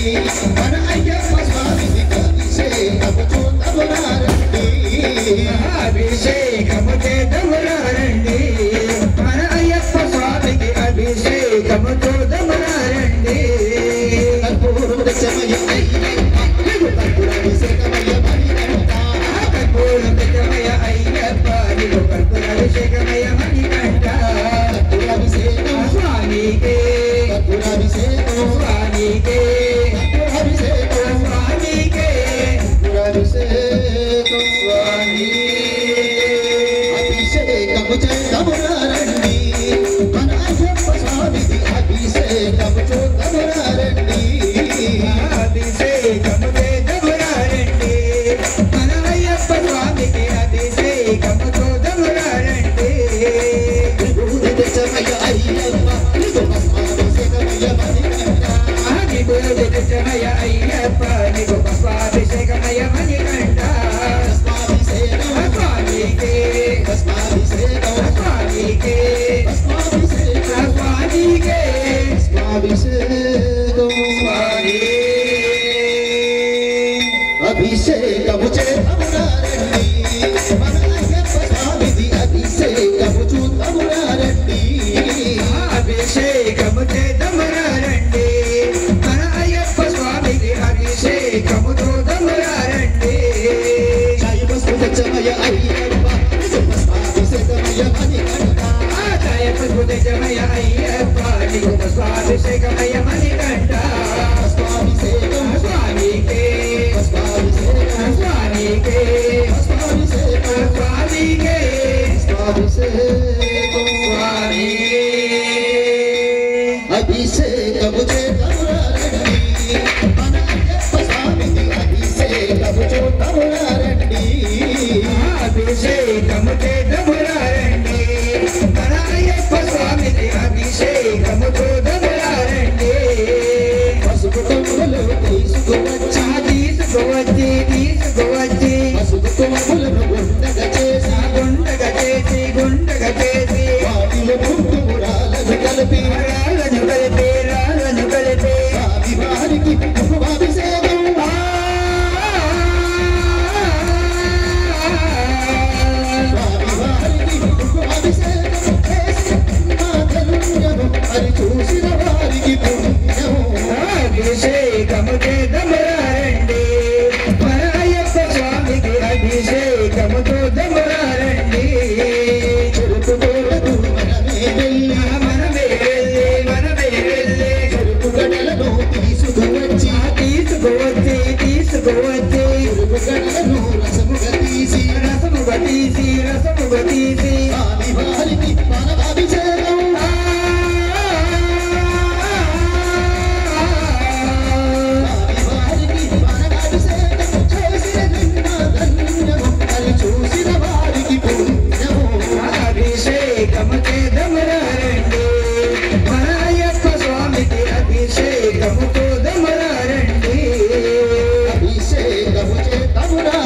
మన అయ్యప్ప స్వామికి అభిషేకము చూద్దామునారండి అభిషేకము చేదమురారండి మన అయ్యప్ప స్వామికి అభిషేకము చూదమురారండి కర్పూరం దశమయ అయ్యప్ప కర్పూరాభిషేకమయ మణికంఠ కర్పూర ప్రజమయ అయ్యప్ప నీకు కర్పూర అభిషేకమయ మణికంఠ కర్పూరాభిషేకం స్వామికే కర్పూరాభిషేకం స్వామికే కర్పూరాభిషేకం స్వామికే కర్పూరాభిషేకం స్వామి అభిషేకము చేద్దామునారండి మన అయ్యప్ప స్వామికి అభిషేకము చూద్దామునారండి అభిషేకము చేదమురారండి మన అయ్యప్ప స్వామికి అభిషేకము చూదమురారండి విభూతి దశమయ అయ్యప్ప ఇది భస్మాభిషేకమయ మణికంఠ ఆదిపురజమయ అయ్యప్ప నీకు పుష్పాభిషేకమయ మణికంఠ భస్మాభిషేకం స్వామికే భస్మాభిషేకం స్వామికే భస్మాభిషేకం స్వామికే భస్మాభిషేకం స్వామి అభిషేకము చేద్దామునారండి మన అయ్యప్ప స్వామిది అభిషేకము చూద్దామునారండి అభిషేకము చేదమురారండి మన అయ్యప్ప స్వామికి అభిషేకము చూదమురారండి శైవ సుదచమయ అయ్యప్ప ఇది భస్మాభిషేకమయ మణికంఠ జయ అయ్యప్ప నీకు పుష్పాభిషేకమయ మణికంఠ భస్మాభిషేకం స్వామికే భస్మాభిషేకం స్వామికే భస్మాభిషేకం స్వామికే భస్మాభిషేకం స్వామి అభిషేకము చేద్దామునారండి మన అయ్యప్ప స్వామిది అభిషేకము చూద్దామునారండి అభిషేకము చేదమురారండి మన అయ్యప్ప స్వామికి అభిషేకము చూదమురారండి పసుపు కొమ్ములు తీసుకువచ్చి తీసుకువచ్చి తీసుకువచ్చి పసుపు కొమ్ములను గుండగ చేసి గుండగ చేసి గుండగ చేసి వాటిలో కుంకుమురాలను కలిపి రాళ్ళను కలిపి రాళ్ళను కలిపి స్వామి వారికి కుంకుమాభిషేకం స్వామి వారికి కుంకుమాభిషేకం చేసి మా ధన్యము అని చూసిన వారికి పుణ్యము అభిషేకము చేదమురారండి మన అయ్యప్ప స్వామికి అభిషేకము చూదమురారండి చెరుకు తోటకు మనమే వెళ్ళి మనమే వెళ్ళి మనమే వెళ్ళి చెరుకు గడలను తీసుకువచ్చి తీసుకువచ్చి తీసుకువచ్చి చెరుకు గడలను రసముగా తీసి రసముగా తీసి రసముగా తీసి స్వామి వారికి మనవాభిషేకం స్వామి వారికి మనవాభిషేకం చేసిన నిన్న ధన్యము అని చూసిన వారికి పుణ్యము అభిషేకము చేదమురారండి మన అయ్యప్ప స్వామికి అభిషేకము చూదమురారండి అభిషేకము చేతమురా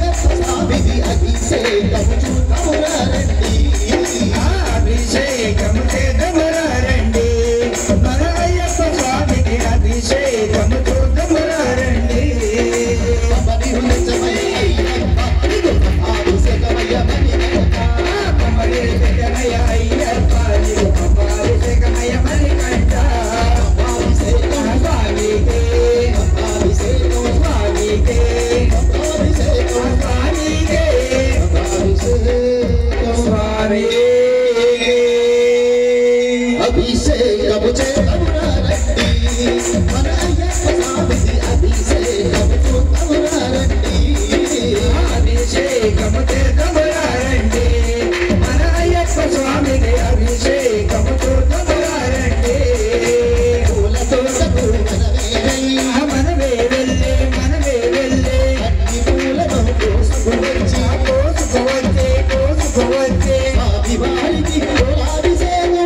స్వామిది అభిషేకము చూడమురండి అభిషేకం చేదమురారండి మన అయ్యప్ప స్వామికి అభిషేకం చూద్దామురారండి కమలి జగనయ్య అయ్యప్ప నీకు అభిషేకమయ్య మణికంఠ స్వామికే స్వామికే స్వామికే స్వామికే అభిషేకము చేతమురారండి మన అయ్యప్ప స్వామిది అభిషేకము చూడమురారండి అభిషేకము చేద్దామురారండి మన అయ్యప్ప స్వామికి అభిషేకము చూద్దామురారండి పూలతో మనవేరై మనమే వెళ్ళే మనమే వెళ్ళే అన్ని పూలను కోసుకువచ్చి కోసుకోవచ్చే కోసుకోవచ్చే స్వామి వారికి పూలాభిషేకం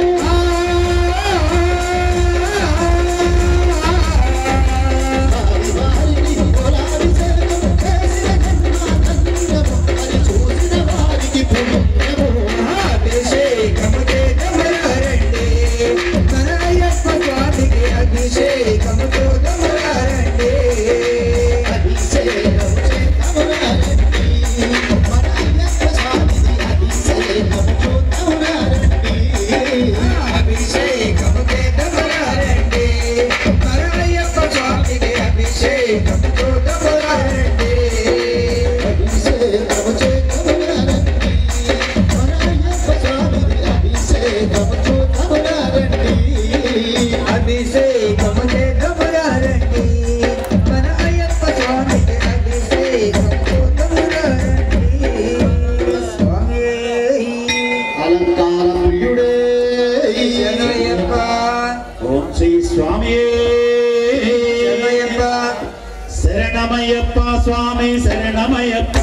స్వామి వారికి పూలాభిషేకం చేసిన జన్మానందము అది చూసిన వారికి పుణ్యము అభిషేకము చేద్దామురారండి మన అయ్యప్ప స్వామికి అభిషేకము చూద్దామురారండి అభిషేకం చేతమురారండి మన అయ్యప్ప స్వామిది అభిషేకం చూడమురారండి అభిషేకము చేద్దామురారండి మన అయ్యప్ప స్వామికి అభిషేకము చూద్దామురారండి అభిషేకము చేతమురారండి మన అయ్యప్ప స్వామిది అభిషేకము చూడమురారండి అభిషేకము చేద్దామురారండి మన అయ్యప్ప స్వామికి అభిషేకము చూద్దామురారండి స్వామి అలంకార ప్రియుడే శరణయ్యప్ప ఓం శ్రీ స్వామి శరణయ్యప్ప శరణమయ్యప్ప స్వామి శరణమయ్యప్ప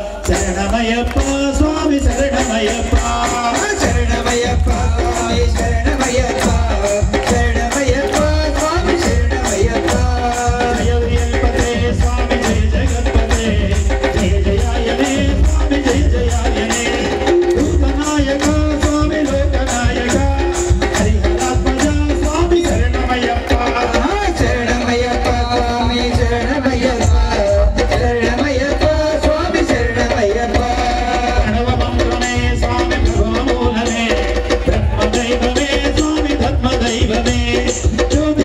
శరణమయ్యప్ప స్వామి శరణమయ్యప్ప శరణమయ్యప్ప స్వామి శరణ